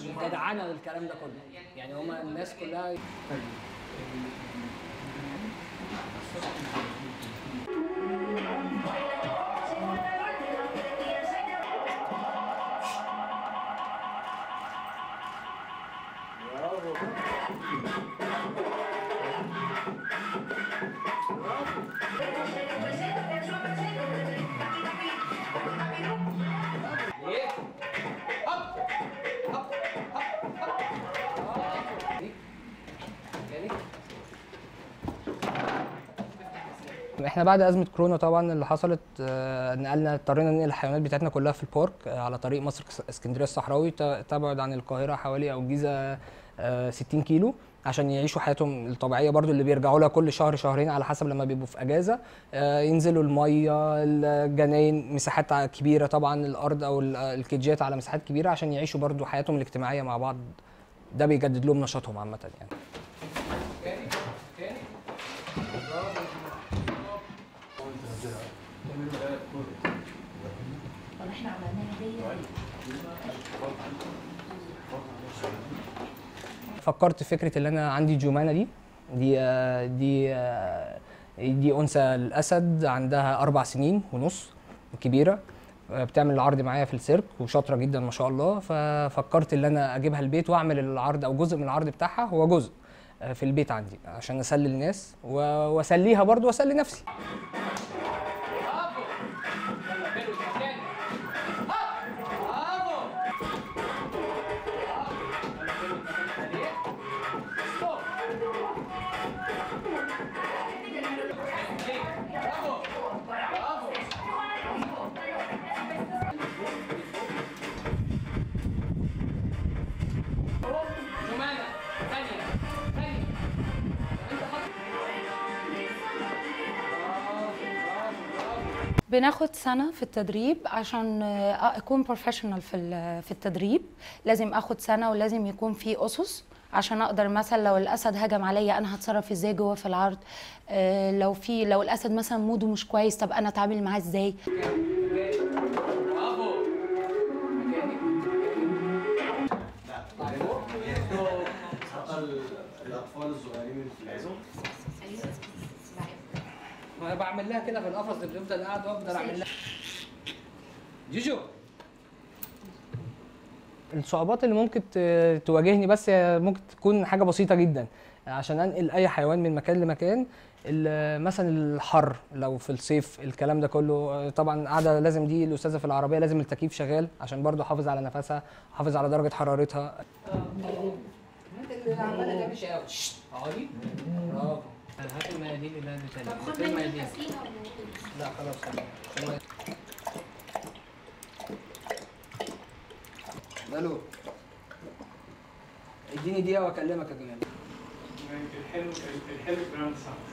الجدعنه والكلام ده كله يعني هما الناس كلها احنا بعد ازمه كورونا طبعا اللي حصلت آه، نقلنا اضطرينا ننقل الحيوانات بتاعتنا كلها في البارك آه، على طريق مصر اس- اسكندريه الصحراوي ت- تبعد عن القاهره حوالي او الجيزه آه، 60 كيلو عشان يعيشوا حياتهم الطبيعيه برضو اللي بيرجعوا لها كل شهر شهرين على حسب لما بيبقوا في اجازه آه، ينزلوا الميه الجناين مساحات ع- كبيره طبعا الارض او ال- الكيجات على مساحات كبيره عشان يعيشوا برضو حياتهم الاجتماعيه مع بعض ده بيجدد لهم نشاطهم عامه يعني طب احنا عملناها دي فكرت في فكره ان انا عندي جومانا دي دي آه، دي آه، دي انثى الاسد عندها اربع سنين ونص كبيره آه، بتعمل العرض معايا في السيرك وشاطره جدا ما شاء الله ففكرت ان انا اجيبها البيت واعمل العرض او جزء من العرض بتاعها هو جزء آه، في البيت عندي عشان اسلي الناس و- واسليها برضو واسلي نفسي بناخد سنة في التدريب عشان آه، أكون بروفيشنال في ال- في التدريب لازم أخد سنة ولازم يكون في أسس عشان أقدر مثلا لو الأسد هجم عليا أنا هتصرف إزاي جوه في العرض آه، لو في لو الأسد مثلا موده مش كويس طب أنا أتعامل معاه إزاي الاطفال الصغيرين في العزم انا بعمل لها كده في القفص اللي بيفضل قاعد وافضل اعمل لها جوجو الصعوبات اللي ممكن ت- تواجهني بس هي ممكن تكون حاجه بسيطه جدا عشان انقل اي حيوان من مكان لمكان ال- مثلا الحر لو في الصيف الكلام ده كله طبعا قاعده لازم دي الاستاذه في العربيه لازم التكييف شغال عشان برضه احافظ على نفسها احافظ على درجه حرارتها اللي عماله تعمل شقاوة اقعدي برافو هات المناديل اللي انا اديتها لك. هات المناديل. لا خلاص خلاص. الو اديني دقيقة واكلمك يا جمال الحلو الحلو جراند ساوند